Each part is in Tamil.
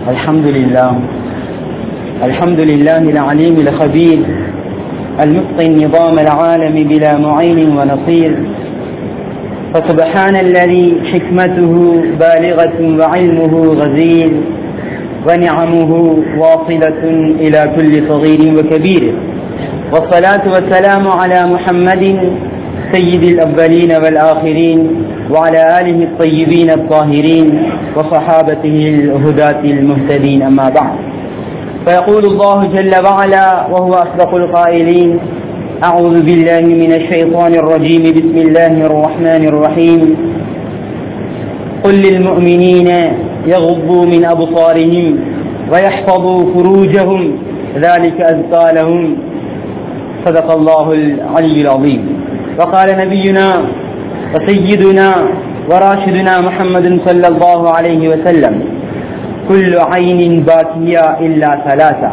الحمد لله الحمد لله العليم الخبير المتقن نظام العالم بلا معين ونصير فسبحان الذي حكمته بالغة وعلمه غزير ونعمه واصلة إلى كل صغير وكبير والصلاة والسلام على محمد سيد الأولين والآخرين وعلى آله الطيبين الطاهرين وصحابته الهداة المهتدين أما بعد فيقول الله جل وعلا وهو أصدق القائلين أعوذ بالله من الشيطان الرجيم بسم الله الرحمن الرحيم قل للمؤمنين يغضوا من أبصارهم ويحفظوا فروجهم ذلك أزكى لهم صدق الله العلي العظيم وقال نبينا وسيدنا وراشدنا محمد صلى الله عليه وسلم كل عين باكية إلا ثلاثة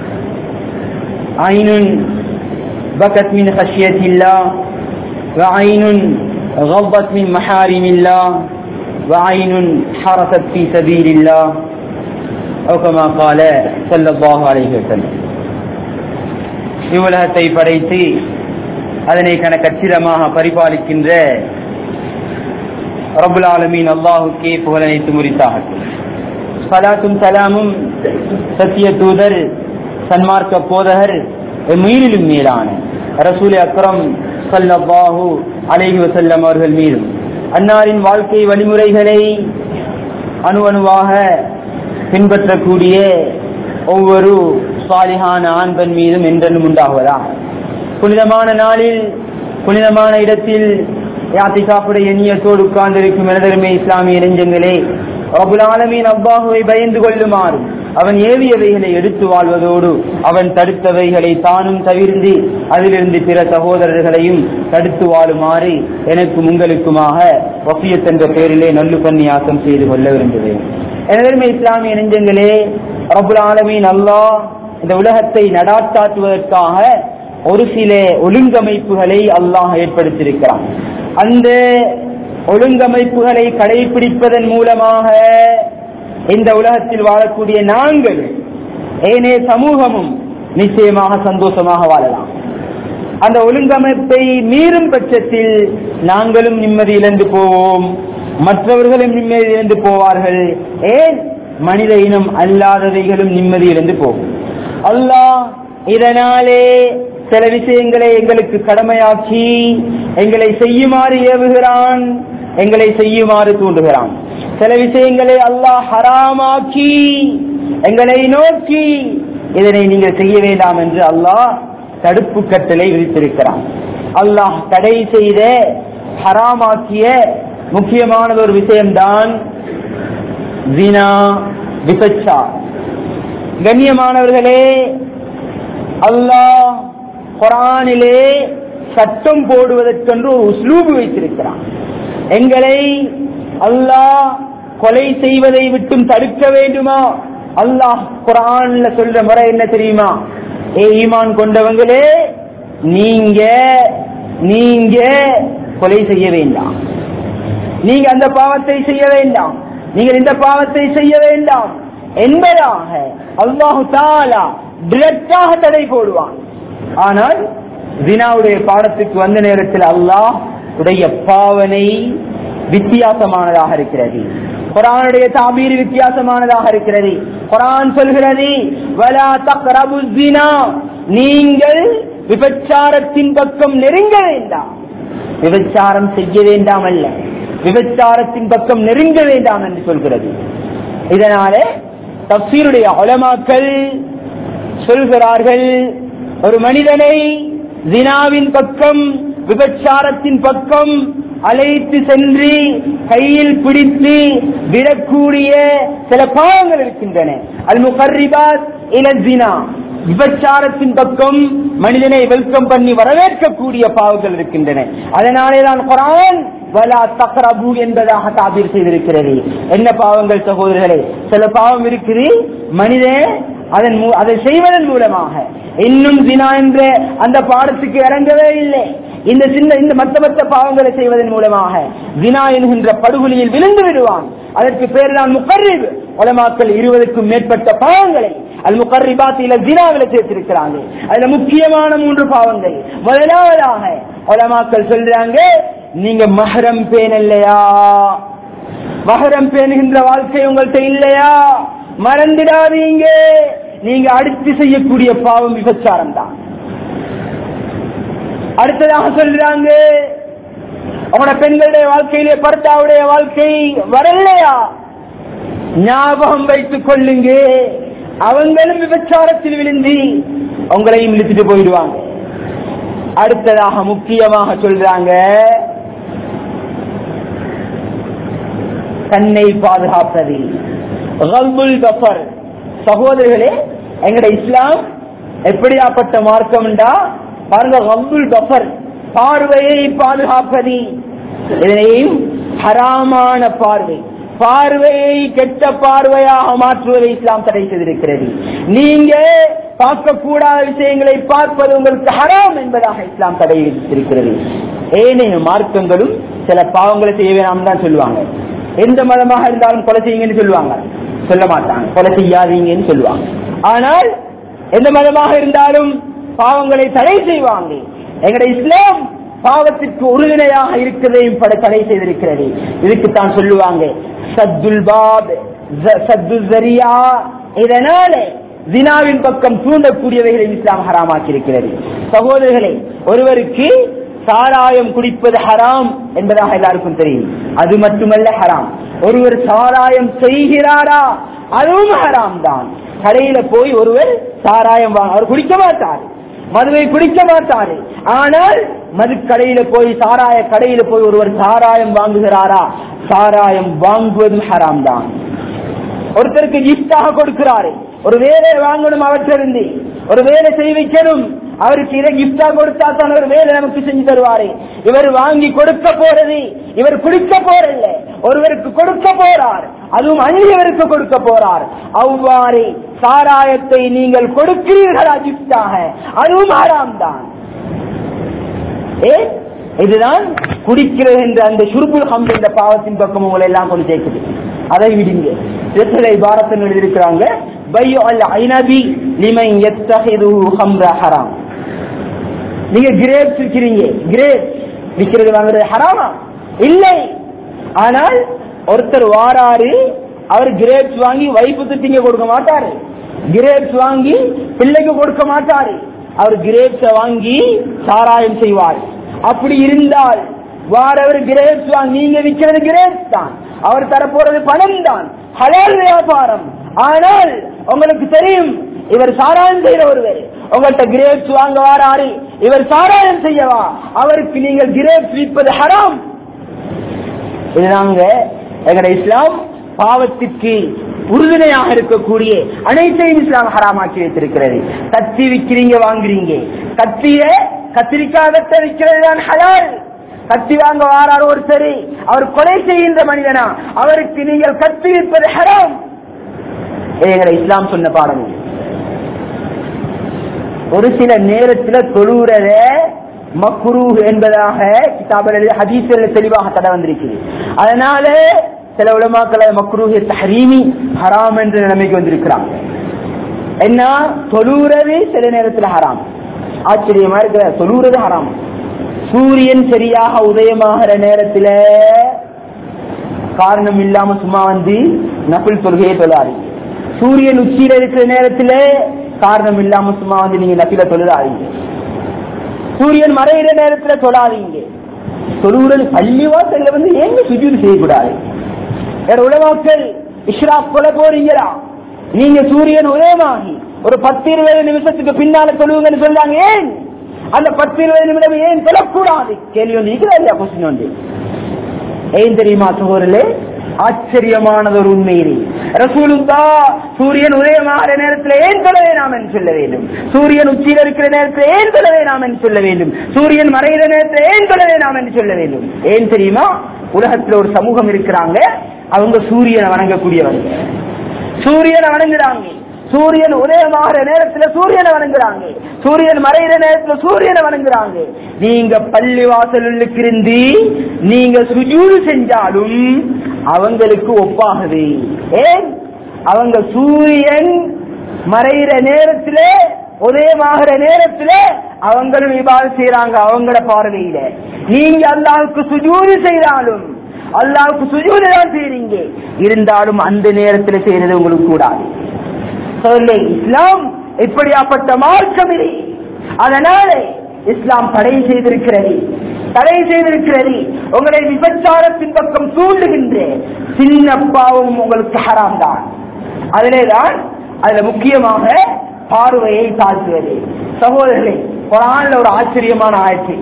عين بكت من خشية الله وعين غضت من محارم الله وعين حرست في سبيل الله أو كما قال صلى الله عليه وسلم இவ்வுலகத்தை படைத்து அதனை கணக்கச்சிதமாக பரிபாலிக்கின்ற ரபுல் ஆலமீன் அல்லாஹுக்கே புகழனைத்து முறித்தாகட்டும் சலாத்தும் சலாமும் சத்திய தூதர் சன்மார்க்க போதகர் மீறிலும் மேலான ரசூல் அக்ரம் சல்லாஹூ அலைஹி வசல்லம் அவர்கள் மீதும் அன்னாரின் வாழ்க்கை வழிமுறைகளை அணு அணுவாக பின்பற்றக்கூடிய ஒவ்வொரு சாலிகான ஆண் பெண் மீதும் என்றென்றும் உண்டாகுவதா புனிதமான நாளில் புனிதமான இடத்தில் யாத்திகாப்புடைய எண்ணியத்தோடு உட்கார்ந்திருக்கும் எனதருமை இஸ்லாமிய இளைஞர்களே அபுல் ஆலமீன் அப்பாஹுவை பயந்து கொள்ளுமாறு அவன் ஏவியவைகளை எடுத்து வாழ்வதோடு அவன் தடுத்தவைகளை தானும் தவிர்ந்து அதிலிருந்து பிற சகோதரர்களையும் தடுத்து வாழுமாறு எனக்கும் உங்களுக்குமாக வசியத் என்ற பெயரிலே நல்லு பன்னியாசம் செய்து கொள்ள விரும்புகிறேன் எனதருமை இஸ்லாமிய நெஞ்சங்களே அபுல் ஆலமீன் அல்லாஹ் இந்த உலகத்தை நடாத்தாட்டுவதற்காக ஒரு சில ஒழுங்கமைப்புகளை அல்லாஹ் ஏற்படுத்தியிருக்கிறான் அந்த ஒழுங்கமைப்புகளை கடைபிடிப்பதன் மூலமாக இந்த உலகத்தில் வாழக்கூடிய நாங்கள் ஏனைய சமூகமும் நிச்சயமாக சந்தோஷமாக வாழலாம் அந்த ஒழுங்கமைப்பை மீறும் பட்சத்தில் நாங்களும் நிம்மதி இழந்து போவோம் மற்றவர்களும் நிம்மதி இழந்து போவார்கள் ஏன் மனித இனம் அல்லாதவைகளும் நிம்மதி இழந்து போகும் அல்லாஹ் இதனாலே சில விஷயங்களை எங்களுக்கு கடமையாக்கி எங்களை செய்யுமாறு ஏவுகிறான் எங்களை செய்யுமாறு தூண்டுகிறான் சில விஷயங்களை அல்லாஹ் ஹராமாக்கி எங்களை நோக்கி இதனை நீங்கள் செய்ய வேண்டாம் என்று அல்லாஹ் தடுப்பு கட்டளை விதித்திருக்கிறான் அல்லாஹ் தடை செய்த ஹராமாக்கிய முக்கியமானது ஒரு விஷயம்தான் வினா விபச்சா கண்ணியமானவர்களே அல்லாஹ் குரானிலே சட்டம் போடுவதற்கென்று ஒரு உஸ்லூபு வைத்திருக்கிறான் எங்களை அல்லாஹ் கொலை செய்வதை விட்டும் தடுக்க வேண்டுமா அல்லாஹ் குரான்ல சொல்ற முறை என்ன தெரியுமா ஏ ஈமான் கொண்டவங்களே நீங்க நீங்க கொலை செய்ய வேண்டாம் நீங்க அந்த பாவத்தை செய்ய வேண்டாம் நீங்கள் இந்த பாவத்தை செய்ய வேண்டாம் என்பதாக அல்லாஹு தாலா டிரெக்டாக தடை போடுவான் ஆனால் வினாவுடைய பாடத்துக்கு வந்த நேரத்தில் அல்லாஹ் உடைய பாவனை வித்தியாசமானதாக இருக்கிறது குரானுடைய தாபீர் வித்தியாசமானதாக இருக்கிறது குரான் சொல்கிறது வலா தக்ரபு ஜினா நீங்கள் விபச்சாரத்தின் பக்கம் நெருங்க வேண்டாம் விபச்சாரம் செய்ய வேண்டாம் அல்ல விபச்சாரத்தின் பக்கம் நெருங்க வேண்டாம் என்று சொல்கிறது இதனாலே தப்சீருடைய உலமாக்கள் சொல்கிறார்கள் ஒரு மனிதனை ஜினாவின் பக்கம் விபச்சாரத்தின் பக்கம் அழைத்து சென்று கையில் பிடித்து விடக்கூடிய சில பாவங்கள் இருக்கின்றன அல் முகர்ரிபாத் இலஜினா விபச்சாரத்தின் பக்கம் மனிதனை வெல்கம் பண்ணி வரவேற்கக்கூடிய பாவங்கள் இருக்கின்றன அதனாலே தான் குரான் வலா தக்ரபு என்பதாக தாபீர் செய்திருக்கிறது என்ன பாவங்கள் சகோதரர்களே சில பாவம் இருக்குது மனிதன் அதன் மூ- அதை செய்வதன் மூலமாக இன்னும் தினா என்ற அந்த பாடத்துக்கு இறங்கவே இல்லை இந்த சின்ன இந்த மத்த மத்த பாவங்களை செய்வதன் மூலமாக வினா என்கின்ற படுகொலியில் விழுந்து விடுவான் அதற்கு பேர் தான் முக்கர்ரிப் உலமாக்கள் இருபதுக்கும் மேற்பட்ட பாவங்களை அல் முக்கர்ரிபாத் இல தினாவில சேர்த்திருக்கிறாங்க அதுல முக்கியமான மூன்று பாவங்கள் முதலாவதாக உலமாக்கள் சொல்றாங்க நீங்க மஹரம் பேணலையா மகரம் பேணுகின்ற வாழ்க்கை உங்கள்கிட்ட இல்லையா மறந்துடாதீங்க நீங்க அடுத்து செய்யக்கூடிய பாவம் விபச்சாரம் தான் அடுத்ததாக சொல்றாங்க அவனோட பெண்களுடைய வாழ்க்கையிலே பர்த்தாவுடைய வாழ்க்கை வரலையா ஞாபகம் வைத்துக் கொள்ளுங்க அவங்களும் விபச்சாரத்தில் விழுந்து உங்களையும் இழுத்துட்டு போயிடுவாங்க அடுத்ததாக முக்கியமாக சொல்றாங்க தன்னை பாதுகாப்பது கல்புல் கஃபர் சகோதரர்களே எங்கட இஸ்லாம் எப்படியாப்பட்ட மார்க்கம்டா பாருங்க கல்புல் கஃபர் பார்வையை பாதுகாப்பது இதனையும் ஹராமான பார்வை பார்வையை கெட்ட பார்வையாக மாற்றுவதை இஸ்லாம் தடை செய்திருக்கிறது நீங்க பார்க்கக்கூடாத விஷயங்களை பார்ப்பது உங்களுக்கு ஹராம் என்பதாக இஸ்லாம் தடை விதித்திருக்கிறது ஏனைய மார்க்கங்களும் சில பாவங்களை செய்ய வேணாம் தான் சொல்லுவாங்க எந்த மதமாக இருந்தாலும் கொலை செய்யுங்கன்னு சொல்லுவாங்க சொல்ல மாட்டாங்க கொலை செய்யாதீங்கன்னு சொல்லுவாங்க ஆனால் எந்த மதமாக இருந்தாலும் பாவங்களை தடை செய்வாங்க எங்கட இஸ்லாம் பாவத்திற்கு உறுதுணையாக இருக்கிறதையும் பட தடை செய்திருக்கிறது இதுக்கு தான் சொல்லுவாங்க சத்துல் பாப் ஜ- சத்து ஜரியா இதனால தினாவின் பக்கம் தூண்டக்கூடியவைகளை இஸ்லாம் ஹராமாக்கி இருக்கிறது சகோதரர்களே ஒருவருக்கு சாராயம் குடிப்பது ஹராம் என்பதாக எல்லாருக்கும் தெரியும் அது மட்டுமல்ல ஹராம் ஒருவர் சாராயம் செய்கிறாரா அதுவும் ஹராம் தான் கடையில போய் ஒருவர் சாராயம் வாங்க அவர் குடிக்க மாட்டார் மதுவை குடிக்க மாட்டாரு ஆனால் மது கடையில போய் சாராய கடையில போய் ஒருவர் சாராயம் வாங்குகிறாரா சாராயம் வாங்குவதும் ஹராம் தான் ஒருத்தருக்கு கிஃப்டாக கொடுக்கிறாரு ஒரு வேலை வாங்கணும் அவற்றிலிருந்து ஒரு வேலை செய்ய வைக்கணும் அவருக்கு இதை கிஃப்டா கொடுத்தா தான் ஒரு வேலை நமக்கு செஞ்சு தருவாரு இவர் வாங்கி கொடுக்க போறது இவர் குடிக்க போறதில்ல ஒருவருக்கு கொடுக்க போறார் அதுவும் அந்நியவருக்கு கொடுக்க போறார் அவ்வாறு சாராயத்தை நீங்கள் கொடுக்கிறீர்களா கிஃப்டாக அதுவும் ஆறாம் தான் ஏன் இதுதான் குடிக்கிறது என்ற அந்த சுருபுல் ஹம் என்ற பாவத்தின் பக்கம் உங்களை எல்லாம் கொண்டு சேர்க்குது அதை விடுங்க சில பாரத்தில் எழுதியிருக்கிறாங்க பையோ அல் ஐநபி லிமை எத்தஹிது ஹம்ர ஹராம் நீங்க கிரேப்ஸ் விற்கிறீங்க கிரேப்ஸ் விற்கிறது வாங்குறது ஹராமா இல்லை ஆனால் ஒருத்தர் வாராரு அவர் கிரேப்ஸ் வாங்கி வைப்பு திட்டிங்க கொடுக்க மாட்டாரு கிரேப்ஸ் வாங்கி பிள்ளைக்கு கொடுக்க மாட்டாரு அவர் கிரேப்ஸ வாங்கி சாராயம் செய்வார் அப்படி இருந்தால் வாரவர் கிரேப்ஸ் வாங்கி நீங்க விற்கிறது கிரேப்ஸ் தான் அவர் தரப்போறது பணம் தான் ஹலால் வியாபாரம் ஆனால் உங்களுக்கு தெரியும் இவர் சாராயம் செய்யற ஒருவர் உங்கள்கிட்ட கிரேப்ஸ் வாங்க வாராரு இவர் சாராயம் செய்யவா அவருக்கு நீங்கள் கிரேப்ஸ் விற்பது ஹராம் இது நாங்க எங்கட இஸ்லாம் பாவத்திற்கு உறுதுணையாக இருக்கக்கூடிய அனைத்தையும் இஸ்லாம் ஹராமாக்கி வைத்திருக்கிறது கத்தி விற்கிறீங்க வாங்குறீங்க கத்திய கத்திரிக்காய் வெட்ட விற்கிறது தான் ஹலால் கத்தி வாங்க வாரார் ஒருத்தர் அவர் கொலை செய்கின்ற மனிதனா அவருக்கு நீங்கள் கத்தி விற்பது ஹராம் இது எங்களை இஸ்லாம் சொன்ன பாடம் இது. ஒரு சில நேரத்துல தொழுறத மக்ரூ என்பதாக கிதாபில் ஹதீஸில் தெளிவாக தடை வந்திருக்குது அதனால சில உலமாக்களை மக்ரூஹி தஹரீமி ஹராம் என்ற நிலைமைக்கு வந்திருக்கிறாங்க என்ன தொழுறது சில நேரத்துல ஹராம் ஆச்சரியமா இருக்கிற தொழுறது ஹராம் சூரியன் சரியாக உதயமாகிற நேரத்துல காரணம் இல்லாம சும்மா வந்து நபில் தொழுகையை தொழாதீங்க சூரியன் உச்சியில இருக்கிற நேரத்துல காரணம் இல்லாம சும்மா வந்து நீங்க நபில தொழுதாதீங்க சூரியன் மறைகிற நேரத்துல தொழாதீங்க தொழுகிறது பள்ளிவாசல்ல வந்து ஏங்க சுஜூது செய்யக்கூடாது வேற உலமாக்கள் இஷ்ரா கொலை போறீங்களா நீங்க சூரியன் உதயமாகி ஒரு பத்து இருபது நிமிஷத்துக்கு பின்னால தொழுவுங்கன்னு சொல்லாங்க ஏன் அந்த பத்து இருபது நிமிடம் ஏன் தொழக்கூடாது கேள்வி ஒன்று இருக்கிறா இல்லையா கொஸ்டின் ஒன்று ஏன் தெரியுமா சகோதரே ஆச்சரியமானது ஒரு உண்மையிலே ரசூலுல்லா சூரியன் உதயமாகிற நேரத்தில் ஏன் தொழ வேணாம் என்று சொல்ல வேண்டும் சூரியன் உச்சியில் இருக்கிற நேரத்தில் ஏன் தொழ வேணாம் என்று சொல்ல வேண்டும் சூரியன் மறைகிற நேரத்தில் ஏன் தொழ வேணாம் என்று சொல்ல வேண்டும் ஏன் தெரியுமா உலகத்தில் ஒரு சமூகம் இருக்கிறாங்க அவங்க சூரியனை வணங்கக்கூடியவங்க சூரியனை வணங்குறாங்க சூரியன் உதயமாகிற நேரத்துல சூரியனை வணங்குறாங்க சூரியன் மறைகிற நேரத்துல சூரியனை வணங்குறாங்க நீங்க பள்ளி வாசலுக்கு இருந்து நீங்க சுஜூடு செஞ்சாலும் அவங்களுக்கு ஒப்பாகுது ஏன் அவங்க சூரியன் மறைகிற நேரத்துல உதயமாகிற நேரத்துல அவங்களும் இவ்வாறு செய்யறாங்க அவங்கள பார்வையில நீங்க அல்லாவுக்கு சுஜூது செய்தாலும் அல்லாவுக்கு சுஜூது தான் செய்றீங்க இருந்தாலும் அந்த நேரத்துல செய்யறது உங்களுக்கு கூடாது சொல்லு இஸ்லாம் இப்படியாப்பட்ட மார்க்கம் இது அதனால இஸ்லாம் தடை செய்திருக்கிறது தடை செய்திருக்கிறது உங்களை விபச்சாரத்தின் பக்கம் தூண்டுகின்ற சின்ன பாவம் உங்களுக்கு ஹராம் தான் அதிலேதான் அதுல முக்கியமாக பார்வையை தாழ்த்துவது சகோதரர்களே குரான்ல ஒரு ஆச்சரியமான ஆட்சி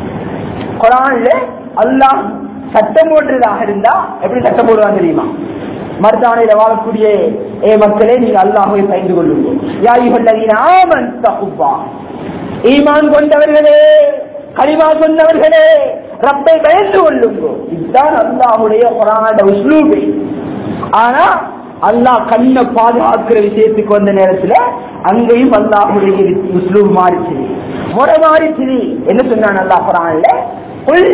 குரான்ல அல்லாஹ் சட்டம் போடுறதாக இருந்தா எப்படி சட்டம் போடுவாங்க தெரியுமா மருதானையில வாழக்கூடிய ஏ மக்களே நீங்க அல்லாஹை பயந்து கொள்ளுங்க யாயுகல்லதீன ஆமன் தகுப்பா ஈமான் கொண்டவர்களே கலிமா சொன்னவர்களே ரப்பை பயந்து கொள்ளுங்க இதுதான் அல்லாஹுடைய குரானோட உஸ்லூபு ஆனா அல்லாஹ் கண்ணை பாதுகாக்கிற விஷயத்துக்கு வந்த நேரத்துல அங்கேயும் அல்லாஹுடைய உஸ்லூப் மாறிச்சு முறை மாறிச்சு என்ன சொன்னான் அல்லாஹ் குரான்ல قل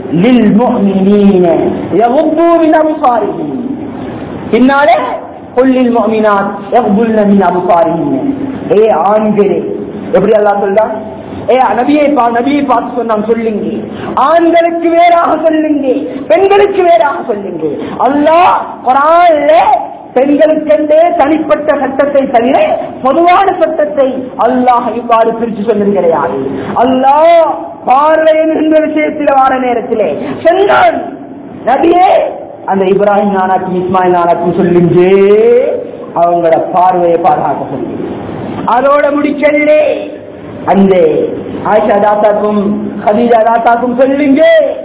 للمؤمنين يغضوا من أبصارهم பின்னாலே கொல்லில் மோமினாத் எவ்வளவு மின் அபுசாரின் ஏ ஆண்களே எப்படி அல்லாஹ் சொல்றான் ஏ நபியை பா நபியை பார்த்து சொன்னான் சொல்லுங்க ஆண்களுக்கு வேறாக சொல்லுங்க பெண்களுக்கு வேறாக சொல்லுங்க அல்லாஹ் குரான்ல பெண்களுக்கென்றே தனிப்பட்ட சட்டத்தை தவிர பொதுவான சட்டத்தை அல்லாஹ் இவ்வாறு பிரித்து சொன்னது கிடையாது அல்லாஹ் பார்வையின் என்ற விஷயத்தில் வார நேரத்திலே சொன்னான் நபியே அந்த இப்ராஹிம் நானாக்கும் இஸ்மாயில் நானாக்கும் சொல்லுங்க அவங்களோட பார்வையை பாதுகாக்க சொல்லி அதோட முடிக்கலே அந்த ஆயிஷா தாத்தாக்கும் ஹதீஜா தாத்தாக்கும் சொல்லுங்க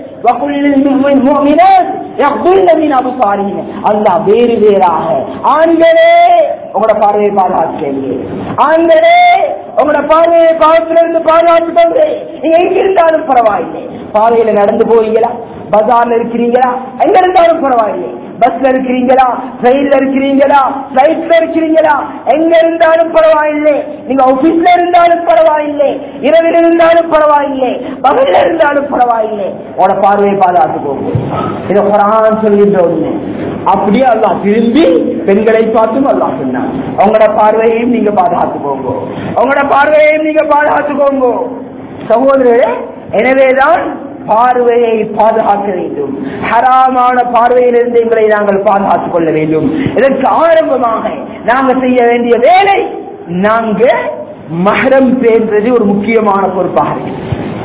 அல்லா வேறு வேறாக ஆண்களே உங்களோட பார்வையை பாதுகாக்கிறீங்க ஆண்களே உங்களோட பார்வையை பாவத்திலிருந்து பாதுகாத்துக்கொண்டு நீங்க எங்க இருந்தாலும் பரவாயில்லை பாதையில நடந்து போவீங்களா பஜார்ல இருக்கிறீங்களா எங்க இருந்தாலும் பரவாயில்லை பஸ்ல இருக்கிறீங்களா ட்ரெயின்ல இருக்கிறீங்களா பிளைட்ல இருக்கிறீங்களா எங்க இருந்தாலும் பரவாயில்லை நீங்க ஆபீஸ்ல இருந்தாலும் பரவாயில்லை இரவில் இருந்தாலும் பரவாயில்லை பகல்ல இருந்தாலும் பரவாயில்லை உங்களோட பார்வையை பாதுகாத்துக்கோங்க இதை குரான் சொல்கின்ற ஒண்ணு அப்படியே அல்லாஹ் திரும்பி பெண்களை பார்த்தும் அல்லாஹ் சொன்னான் உங்களோட பார்வையையும் நீங்க பாதுகாத்துக்கோங்க உங்களோட பார்வையையும் நீங்க பாதுகாத்துக்கோங்க சகோதரரே எனவேதான் பார்வையை பாதுகாக்க வேண்டும் ஹராமான பார்வையிலிருந்து எங்களை நாங்கள் பாதுகாத்துக் கொள்ள வேண்டும் இதற்கு ஆரம்பமாக நாங்கள் செய்ய வேண்டிய வேலை நாங்க மகரம் பேர்ந்தது ஒரு முக்கியமான பொறுப்பாக இருக்கு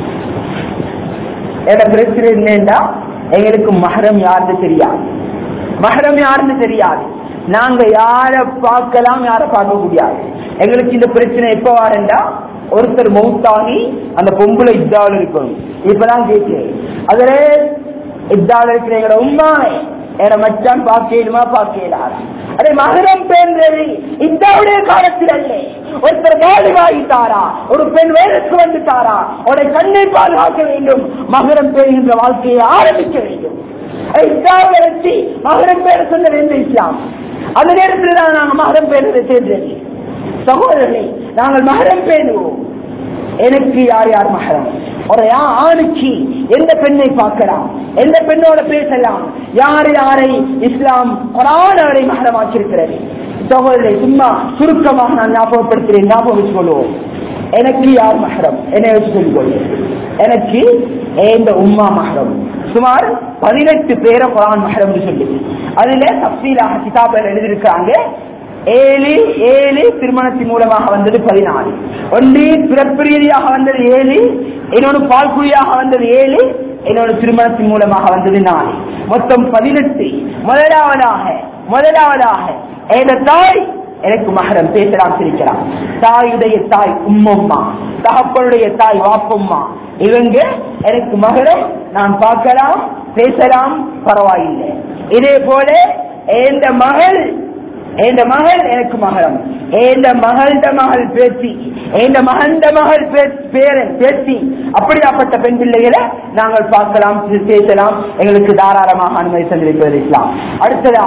என்ன பிரச்சனை என்னன்னா எங்களுக்கு மகரம் யாருன்னு தெரியாது மகரம் யாருன்னு தெரியாது நாங்க யார பார்க்கலாம் யார பார்க்க முடியாது எங்களுக்கு இந்த பிரச்சனை எப்ப வாரண்டா ஒருத்தர் மௌத்தாகி அந்த பொம்பளை இத்தாவில் இருக்கணும் இப்பதான் கேட்கிறேன் அதுல இத்தாவில் இருக்கிற எங்களோட உமா என மச்சான் பார்க்கலுமா பார்க்கலாரா அதே மகரம் பேர்ந்தது இத்தாவுடைய காலத்தில் அல்ல ஒருத்தர் பாதுகாத்தாரா ஒரு பெண் வேலைக்கு வந்துட்டாரா அவருடைய கண்ணை பாதுகாக்க வேண்டும் மகரம் பேருகின்ற வாழ்க்கையை ஆரம்பிக்க வேண்டும் இத்தாவை வச்சு மகரம் பேர சொன்னது எந்த இஸ்லாம் அந்த நேரத்தில் தான் நாங்கள் மகரம் பேரதை சேர்ந்தது சகோதரர்களே நாங்கள் மகரம் பேணுவோம் எனக்கு யார் யார் மகரம் ஒரு யா- ஆணுக்கு எந்த பெண்ணை பார்க்கலாம் எந்த பெண்ணோட பேசலாம் யார் யாரை இஸ்லாம் குரான் அவரை மகரமாக்கியிருக்கிறது சகோதரரை சும்மா சுருக்கமாக நான் ஞாபகப்படுத்துகிறேன் ஞாபகம் வச்சுக்கொள்வோம் எனக்கு யார் மகரம் என்னை வச்சு சொல்லிக்கொள்ளும் எனக்கு இந்த உம்மா மகரம் சுமார் பதினெட்டு பேரை குரான் மகரம் சொல்லி அதுல தப்சீலாக கிதாபில் எழுதியிருக்காங்க ஏழு ஏழு திருமணத்தின் மூலமாக வந்தது பதினாலு ஒன்று பிறப்பு ரீதியாக வந்தது ஏழு இன்னொன்று பால்குழியாக வந்தது ஏழு இன்னொன்று திருமணத்தின் மூலமாக வந்தது நாலு மொத்தம் பதினெட்டு முதலாவதாக முதலாவதாக எந்த தாய் எனக்கு மகரம் பேசலாம் சிரிக்கலாம் தாயுடைய தாய் உம்மம்மா தகப்பனுடைய தாய் வாப்பம்மா இவங்க எனக்கு மகரம் நான் பார்க்கலாம் பேசலாம் பரவாயில்லை இதே போல எந்த மகள் எந்த மகள் எனக்கு மகரம் எந்த மகள்ட மகள் பேத்தி எந்த மகண்ட மகள் பே- பேரன் பேத்தி அப்படியாப்பட்ட பெண் பிள்ளைகளை நாங்கள் பார்க்கலாம் பேசலாம் எங்களுக்கு தாராளமாக அனுமதி தந்திருப்பது இஸ்லாம் அடுத்ததாக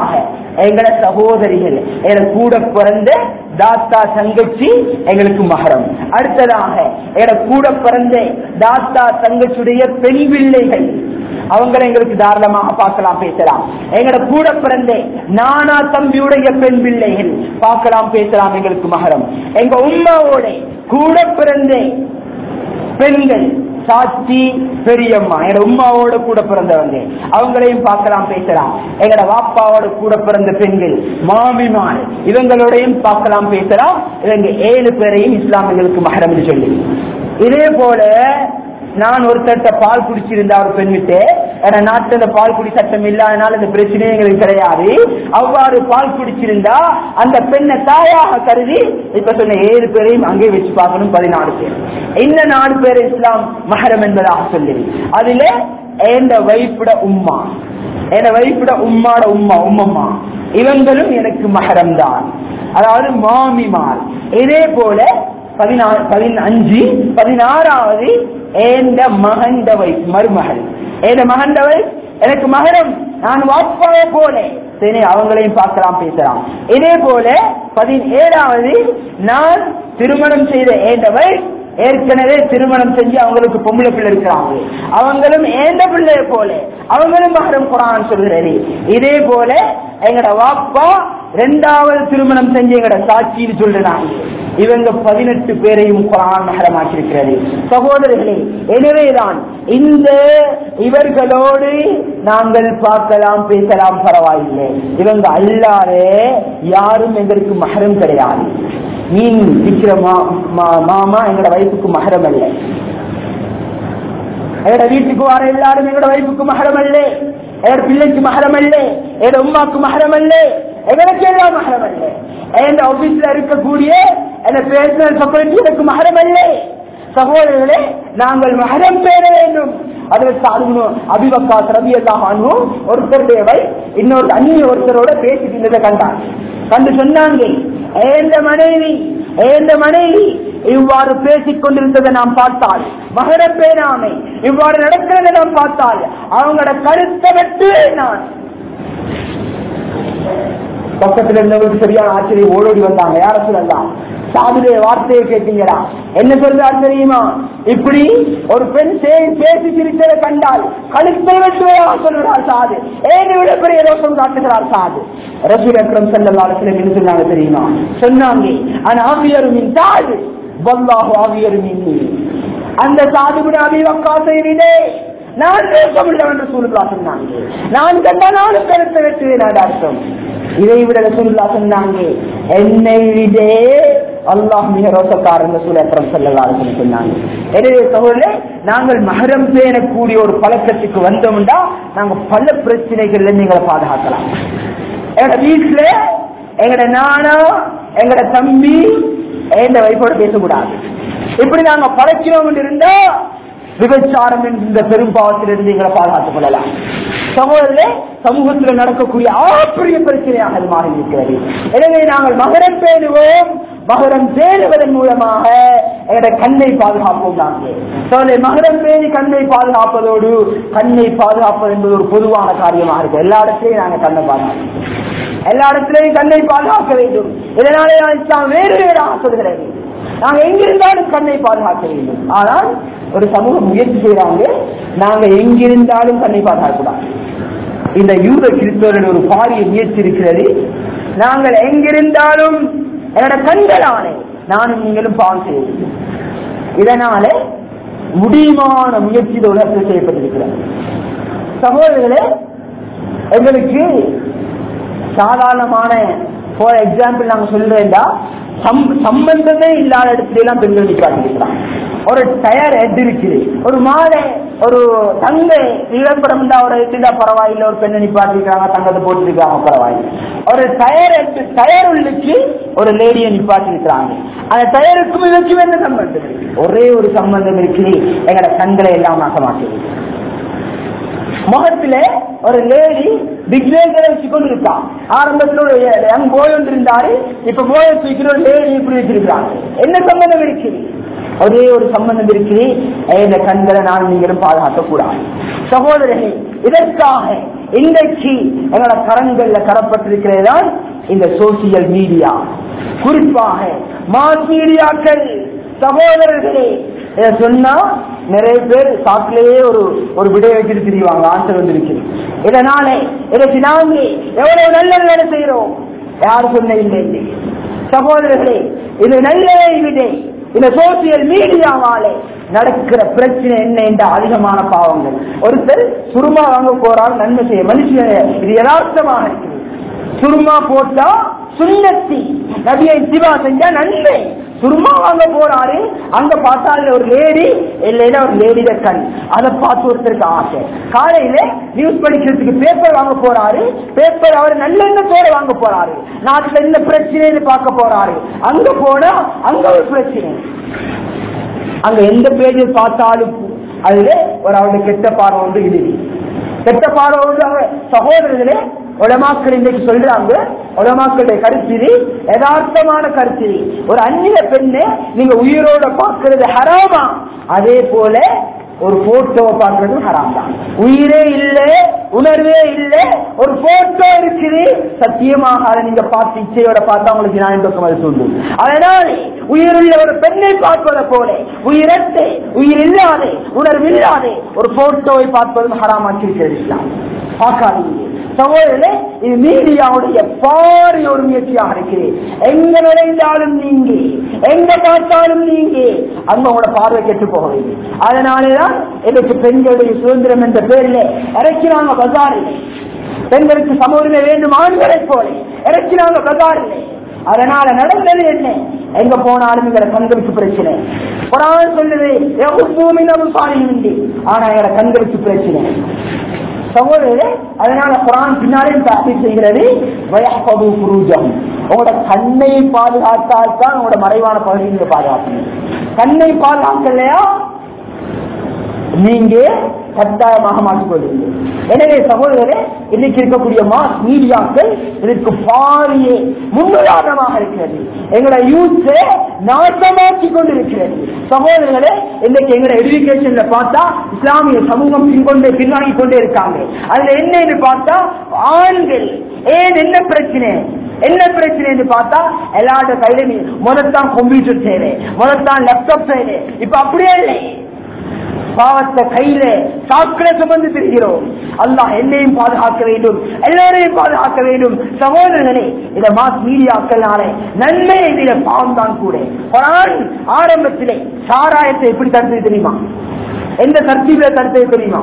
எங்கட சகோதரிகள் எங்களை கூட பிறந்த தாத்தா தங்கச்சி எங்களுக்கு மகரம் அடுத்ததாக எங்களை கூட பிறந்த தாத்தா தங்கச்சியுடைய பெண் பிள்ளைகள் அவங்களை எங்களுக்கு தாராளமாக பார்க்கலாம் பேசலாம் எங்கட கூட பிறந்த நானா தம்பியுடைய பெண் பிள்ளைகள் பார்க்கலாம் பேசலாம் எங்களுக்கு மகரம் எங்க உம்மாவோட கூட பிறந்த பெண்கள் சாட்சி பெரியம்மா எங்க உம்மாவோட கூட பிறந்தவங்க அவங்களையும் பார்க்கலாம் பேசலாம் எங்கட வாப்பாவோட கூட பிறந்த பெண்கள் மாமிமார் இவங்களோடையும் பார்க்கலாம் பேசலாம் இவங்க ஏழு பேரையும் இஸ்லாமியர்களுக்கு மகரம் என்று சொல்லி இதே போல நான் ஒருத்தர்கிட்ட பால் குடிச்சிருந்தா ஒரு பெண் விட்டு ஏன்னா நாட்டுல பால் குடி சட்டம் இல்லாதனால இந்த பிரச்சனையே எங்களுக்கு கிடையாது அவ்வாறு பால் குடிச்சிருந்தா அந்த பெண்ணை தாயாக கருதி இப்ப சொன்ன ஏழு பேரையும் அங்கே வச்சு பார்க்கணும் பதினாலு பேர் இந்த நாலு பேர் இஸ்லாம் மஹரம் என்பதாக சொல்லி அதுல எந்த வைப்புட உம்மா என வைப்புட உம்மாட உம்மா உம்மம்மா இவங்களும் எனக்கு மஹரம் தான் அதாவது மாமிமார் இதே போல பதினாறு பதினஞ்சு பதினாறாவது ஏந்த மகண்டவை மருமகள் ஏந்த மகண்டவை எனக்கு மகரம் நான் வாப்பாவை போல சரி அவங்களையும் பார்க்கலாம் பேசலாம் இதே போல பதினேழாவது நான் திருமணம் செய்த ஏந்தவை ஏற்கனவே திருமணம் செஞ்சு அவங்களுக்கு பொம்பளை பிள்ளை இருக்கிறாங்க அவங்களும் ஏந்த பிள்ளைய போல அவங்களும் மகரம் குரான் சொல்கிறது இதே போல எங்கட வாப்பா ரெண்டாவது திருமணம் செஞ்சு எங்கட சாட்சின்னு சொல்றாங்க இவங்க பதினெட்டு பேரையும் குரான் மகரமாக்கியிருக்கிறது சகோதரர்களே எனவேதான் இந்த இவர்களோடு நாங்கள் பார்க்கலாம் பேசலாம் பரவாயில்லை இவங்க அல்லாத யாரும் எங்களுக்கு மகரம் கிடையாது மீன் விற்கிற மாமா எங்களோட வைப்புக்கு மகரம் அல்ல எங்களோட வீட்டுக்கு வர எல்லாரும் எங்களோட வைப்புக்கு மகரம் அல்ல எங்களோட பிள்ளைக்கு மகரம் அல்ல எங்களோட உமாக்கு மகரம் அல்ல எங்களுக்கு எல்லாம் மகரம் அல்ல எங்க ஆபீஸ்ல இருக்கக்கூடிய என்ன பேசுகிற செக்ரட்டரி எனக்கு மகரம் அல்ல சகோதரர்களே நாங்கள் மகரம் பெற வேண்டும் அதில் சாதணும் அபிபக்காஸ் ரவி எல்லாம் ஆனும் ஒருத்தருடைய வை இன்னொரு அந்நிய ஒருத்தரோட பேசிட்டு இருந்ததை கண்டான் கண்டு சொன்னாங்க ஏந்த மனைவி ஏந்த மனைவி இவ்வாறு பேசிக் கொண்டிருந்ததை நாம் பார்த்தால் மகர பேனாமை இவ்வாறு நடக்கிறதை நாம் பார்த்தால் அவங்களோட கருத்தை வெட்டு நான் பக்கத்துல இருந்தவங்களுக்கு சரியான ஆச்சரியம் ஓடோடி வந்தாங்க யார சொல்லலாம் சாதுடைய வார்த்தையை கேட்டீங்களா என்ன சொல்றார் தெரியுமா இப்படி ஒரு பெண் சே- பேசி சிரித்ததை கண்டால் கழுத்தை வெட்டுவதாக சொல்கிறார் சாது ஏன் விட பெரிய ரோஷம் காட்டுகிறார் சாது ரசூல் அக்ரம் செல்லல்லாடத்தில் என்ன சொன்னாங்க தெரியுமா சொன்னாங்க ஆனா ஆவியரும் சாது வல்லாஹு ஆவியரும் அந்த சாதுபுட அபிவக்காசை விடே நான் ரோஷமுள்ளவன் என்று சூழ்நிலா சொன்னாங்க நான் கண்ட நானும் கருத்தை வெட்டுவேன் அர்த்தம் இதை விட ரசூலுல்லா சொன்னாங்க என்னை விடே அல்லாஹ் மிக ரோசக்காரன் ரசூலம் செல்லலாம் சொன்னாங்க எனவே சகோதரே நாங்கள் மகரம் பேணக்கூடிய ஒரு பழக்கத்துக்கு வந்தோம்னா நாங்க பல பிரச்சனைகள்ல நீங்களை பாதுகாக்கலாம் எங்கட வீட்டுல எங்கட நானா எங்கட தம்பி எந்த வைப்போட பேசக்கூடாது இப்படி நாங்க பழக்கிறோம் இருந்தா விபச்சாரம் என்ற பெரும்பாவத்திலிருந்து எங்களை பாதுகாத்துக் கொள்ளலாம் சகோதரே சமூகத்தில் நடக்கக்கூடிய ஆப்பெரிய பிரச்சனையாக அது மாறி இருக்கிறது எனவே நாங்கள் மகரம் பேணுவோம் மகரம் பேணுவதன் மூலமாக எங்களுடைய கண்ணை பாதுகாப்போம் நாங்கள் சோதனை மகரம் பேணி கண்ணை பாதுகாப்பதோடு கண்ணை பாதுகாப்பது என்பது ஒரு பொதுவான காரியமாக இருக்கு எல்லா இடத்திலையும் நாங்கள் கண்ணை பாதுகாப்போம் எல்லா இடத்திலையும் கண்ணை பாதுகாக்க வேண்டும் இதனாலே நான் இஸ்லாம் வேறு வேறாக சொல்கிறது நாங்க எங்கிருந்தாலும் கண்ணை பாதுகாக்க வேண்டும் ஆனால் ஒரு சமூகம் முயற்சி செய்யறாங்க நாங்க எங்கிருந்தாலும் கண்ணை பாதுகாக்கூடாது இந்த யூத கிறிஸ்தவர்கள் ஒரு பாரிய முயற்சி இருக்கிறது நாங்கள் எங்கிருந்தாலும் என்னோட கண்களானே நானும் நீங்களும் பாவம் செய்ய வேண்டும் இதனால முடியுமான முயற்சி இந்த உலகத்தில் செய்யப்பட்டிருக்கிறது சகோதரர்களே எங்களுக்கு சாதாரணமான ஃபார் எக்ஸாம்பிள் நாங்க சொல்றேன்டா சம்- சம்பந்தமே இல்லாத இடத்துல எல்லாம் பெண்கள் நிப்பாட்டிருக்கிறாங்க ஒரு டயர் ஹெட் இருக்குது ஒரு மாலை ஒரு தங்க விளம்பரம் தான் ஒரு இருந்தா பரவாயில்லை ஒரு பெண்ணை நிப்பாட்டிருக்காங்க தங்கத்தை போட்டுருக்காங்க பரவாயில்லை ஒரு டயர் ஹெட் டயர் உள்ளுக்கு ஒரு லேடியை நிப்பாட்டிருக்கிறாங்க அந்த டயருக்கும் இதுக்கும் என்ன சம்பந்தம் இருக்கு ஒரே ஒரு சம்பந்தம் இருக்குது எங்களோட கண்களை எல்லாம் நாசமாக்குது முகத்துல ஒரு லேடி பிக் லேகரை வச்சு கொண்டு இருக்கான் ஆரம்பத்துல ஒரு யங் போய் ஒன்று இருந்தாரு இப்ப போய தூக்கிற ஒரு லேடி இப்படி வச்சிருக்காங்க என்ன சம்பந்தம் இருக்குது ஒரே ஒரு சம்பந்தம் இருக்குது இந்த கண்களை நான் நீங்களும் பாதுகாக்க கூடாது சகோதரர்களே இதற்காக இன்றைக்கு எங்களோட கரங்கள்ல கரப்பட்டிருக்கிறது தான் இந்த சோசியல் மீடியா குறிப்பாக மாஸ் மீடியாக்கள் சகோதரர்களே இதை சொன்னா நிறைய பேர் சாக்கிலேயே ஒரு ஒரு விடை வச்சுட்டு திரிவாங்க ஆன்சர் வந்திருக்குது இதனாலே இதற்கு நாங்க எவ்வளவு நல்ல வேலை செய்யறோம் யார் சொன்ன இல்லை இல்லை சகோதரர்களே இது நல்ல விடை இந்த சோசியல் மீடியாவாலே நடக்கிற பிரச்சனை என்ன என்ற அதிகமான பாவங்கள் ஒருத்தர் சுருமா வாங்க போறால் நன்மை செய்ய மனுஷன் இது யதார்த்தமாக இருக்குது சுருமா போட்டா சுண்ணத்தி நபியை சிவா செஞ்சா நன்மை சுருமா வாங்க போறாரு அங்க பார்த்தா அதுல ஒரு லேடி இல்லைன்னா ஒரு லேடிட கண் அதை பார்த்து ஒருத்தருக்கு ஆசை காலையில நியூஸ் படிக்கிறதுக்கு பேப்பர் வாங்க போறாரு பேப்பர் அவர் நல்லெண்ணத்தோட வாங்க போறாரு நாட்டுல என்ன பிரச்சனைன்னு பார்க்க போறாரு அங்க போனா அங்க ஒரு பிரச்சனை அங்க எந்த பேஜில் பார்த்தாலும் அதுல ஒரு அவருடைய கெட்ட பார்வை வந்து இழுதி கெட்ட பார்வை வந்து அவங்க சகோதரர்களே உலமாக்கள் இன்னைக்கு சொல்றாங்க உலமாக்களுடைய கருத்திரி யதார்த்தமான கருத்திரி ஒரு அந்நிய பெண்ணை நீங்க உயிரோட பார்க்கிறது ஹராமா அதே போல ஒரு போட்டோவை பார்க்கறது ஹராம் தான் உயிரே இல்லை உணர்வே இல்லை ஒரு போட்டோ இருக்குது சத்தியமாக அதை நீங்க பார்த்து இச்சையோட பார்த்தா உங்களுக்கு நான் பக்கம் அது சொல்லும் அதனால் உயிருள்ள ஒரு பெண்ணை பார்ப்பதை போல உயிரத்தை உயிர் இல்லாதே உணர்வு இல்லாதே ஒரு போட்டோவை பார்ப்பதும் ஹராமாக்கியிருக்கிறது இஸ்லாம் பார்க்காதீங்க சகோதரர்களே இது மீடியாவுடைய பாரிய ஒரு முயற்சியாக இருக்குது எங்க நுழைந்தாலும் நீங்க எங்க பார்த்தாலும் நீங்க அங்க உங்களோட பார்வை கெட்டு போக வேண்டும் அதனாலதான் எனக்கு பெண்களுடைய சுதந்திரம் என்ற பேரில் இறக்கினாங்க பஜாரில் பெண்களுக்கு சம உரிமை வேண்டும் ஆண்களை போல இறக்கினாங்க பஜாரில் அதனால நடந்தது என்ன எங்க போனாலும் எங்களை கண்களுக்கு பிரச்சனை குரான் சொல்லுது பூமி நம்ம சாலிமின்றி ஆனா எங்களை கண்களுக்கு பிரச்சனை சகோதரரே அதனால குரான் பின்னாலே தாக்கி செய்கிறது வயப்பது புரூஜம் உங்களோட கண்ணை பாதுகாத்தால் தான் உங்களோட மறைவான பகுதியை நீங்க பாதுகாக்கணும் கண்ணை பாதுகாக்கலையா நீங்க கட்டாயமாக மாற்றிக்கொள்வீங்க எனவே சகோதரரே இன்னைக்கு இருக்கக்கூடிய மாஸ் மீடியாக்கள் இதற்கு பாரிய முன்னுதாரணமாக இருக்கிறது எங்களை யூத் நாசமாக்கி கொண்டிருக்கிறது சகோதரர்களே இன்னைக்கு எங்களை எஜுகேஷன்ல பார்த்தா இஸ்லாமிய சமூகம் பின்கொண்டே பின்வாங்கி கொண்டே இருக்காங்க அதுல என்னன்னு பார்த்தா ஆண்கள் ஏன் என்ன பிரச்சனை என்ன பிரச்சனைன்னு பார்த்தா எல்லாரோட கையில முதத்தான் கம்ப்யூட்டர் தேவை முதத்தான் லேப்டாப் தேவை இப்ப அப்படியே இல்லை பாவத்தை கையில சாக்களை சுமந்து திரிகிறோம் அல்லாஹ் என்னையும் பாதுகாக்க வேண்டும் எல்லாரையும் பாதுகாக்க வேண்டும் சகோதரர்களே இத மாஸ் மீடியாக்கள்னாலே நன்மை இதில பாவம் தான் கூட குரான் ஆரம்பத்திலே சாராயத்தை எப்படி தடுத்தது தெரியுமா எந்த தர்த்தீபில தடுத்தது தெரியுமா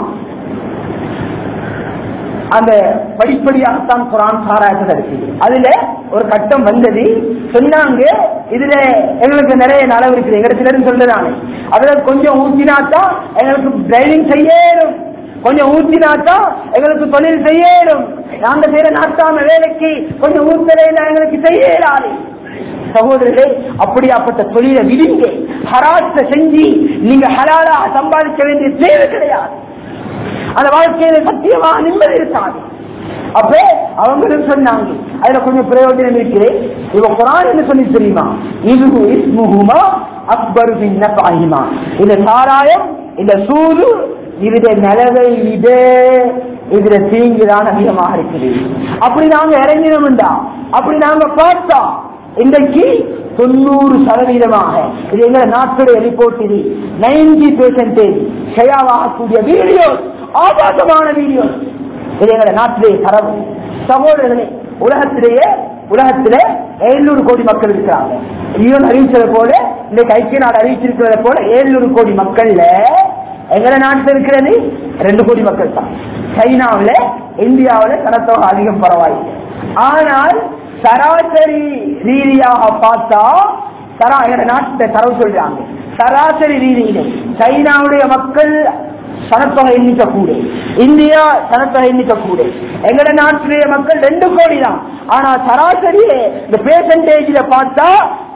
அந்த படிப்படியாகத்தான் குரான் சாராயத்தை தடுக்குது அதுல ஒரு கட்டம் வந்தது சொன்னாங்க இதுல எங்களுக்கு நிறைய நலவு இருக்குது எங்க சிலரும் சொல்றதானே அதுல கொஞ்சம் ஊற்றினாத்தான் எங்களுக்கு டிரைவிங் செய்யணும் கொஞ்சம் ஊற்றினாத்தான் எங்களுக்கு தொழில் செய்யணும் நாங்க செய்யற நாட்டாம வேலைக்கு கொஞ்சம் ஊத்தலைன்னா எங்களுக்கு செய்யலாது சகோதரர்களே அப்படியாப்பட்ட தொழிலை விடுங்க ஹராத்த செஞ்சு நீங்க ஹலாலா சம்பாதிக்க வேண்டிய தேவை கிடையாது அந்த வாழ்க்கையில சத்தியமா நிம்மதி இருக்காது அப்ப அவங்களும் சொன்னாங்க அதுல கொஞ்சம் பிரயோஜனம் இருக்கு இவ குரான் என்ன சொல்லி தெரியுமா இது இஸ்முகுமா அக்பர் பாகிமா இந்த சாராயம் இந்த சூது இதுடைய நிலவை விட இதுல தீங்குதான் அதிகமாக இருக்குது அப்படி நாங்க இறங்கினோம்டா அப்படி நாங்க பார்த்தா இன்றைக்கு தொண்ணூறு சதவீதமாக இது எங்க நாட்டுடைய ரிப்போர்ட் இது நைன்டி பெர்சன்டேஜ் ஷேயாவாகக்கூடிய வீடியோ ஆபாசமான வீடியோ இது எங்க நாட்டிலே தரவு சகோதரர்களே உலகத்திலேயே உலகத்திலே எழுநூறு கோடி மக்கள் இருக்கிறாங்க ஈவன் அறிவிச்சதை போல இன்னைக்கு ஐக்கிய நாடு அறிவிச்சிருக்கிறத போல எழுநூறு கோடி மக்கள்ல எங்க நாட்டில் இருக்கிறது ரெண்டு கோடி மக்கள் தான் சைனாவில இந்தியாவில சனத்தொகை அதிகம் பரவாயில்லை ஆனால் சராசரி ரீதியாக பார்த்தா சரா எங்க நாட்டை தரவு சொல்றாங்க சராசரி ரீதியிலே சைனாவுடைய மக்கள் சனத்தொகை எண்ணிக்க கூட இந்தியா சனத்தொகை எண்ணிக்க கூட எங்கட நாட்டிலேயே மக்கள் ரெண்டு கோடி தான் ஆனா சராசரி இந்த பேசன்டேஜ்ல பார்த்தா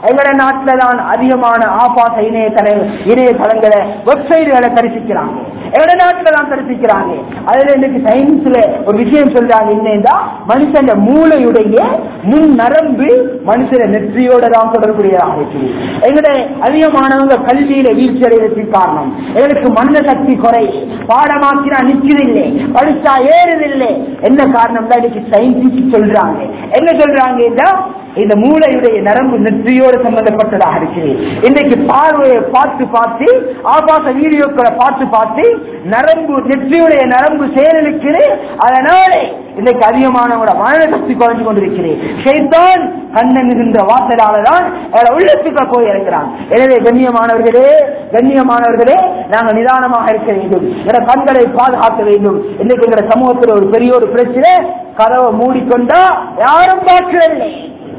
எங்கட நாட்டுல தான் அதிகமான ஆபாச இணையதள இணையதளங்களை வெப்சைட்டுகளை தரிசிக்கிறாங்க எங்கட நாட்டுல தான் தரிசிக்கிறாங்க அதுல இன்னைக்கு சயின்ஸ்ல ஒரு விஷயம் சொல்றாங்க என்னன்னா மனுஷன் மூளையுடைய முன் நரம்பு மனுஷன நெற்றியோட தான் தொடர்புடையதாக இருக்குது எங்கட அதிகமானவங்க கல்வியில வீழ்ச்சி அடைவதற்கு காரணம் எங்களுக்கு மனித சக்தி குறை பாடமாக்கினா நிற்கிறதில்லை படிச்சா ஏறுதில்லை என்ன காரணம் தான் இன்னைக்கு சயின்டிஸ்ட் சொல்றாங்க என்ன சொல்றாங்க இந்த மூளையுடைய நரம்பு நெற்றியோடு சம்பந்தப்பட்டதாக இருக்கு இன்னைக்கு பார்வையை பார்த்து பார்த்து ஆபாச வீடியோக்களை பார்த்து பார்த்து நரம்பு நெற்றியுடைய நரம்பு செயலுக்கு அதனாலே இன்னைக்கு அதிகமானவங்களோட மன சக்தி குறைஞ்சு கொண்டிருக்கிறேன் ஷைத்தான் கண்ணனுகின்ற வாசலாலதான் உள்ளத்துக்கு போய் இறக்கிறான் எனவே கண்ணியமானவர்களே கண்ணியமானவர்களே நாங்கள் நிதானமாக இருக்க வேண்டும் என கண்களை பாதுகாக்க வேண்டும் இன்னைக்கு எங்க சமூகத்தில் ஒரு பெரிய ஒரு பிரச்சனை கதவை மூடிக்கொண்டா யாரும் பார்க்கவில்லை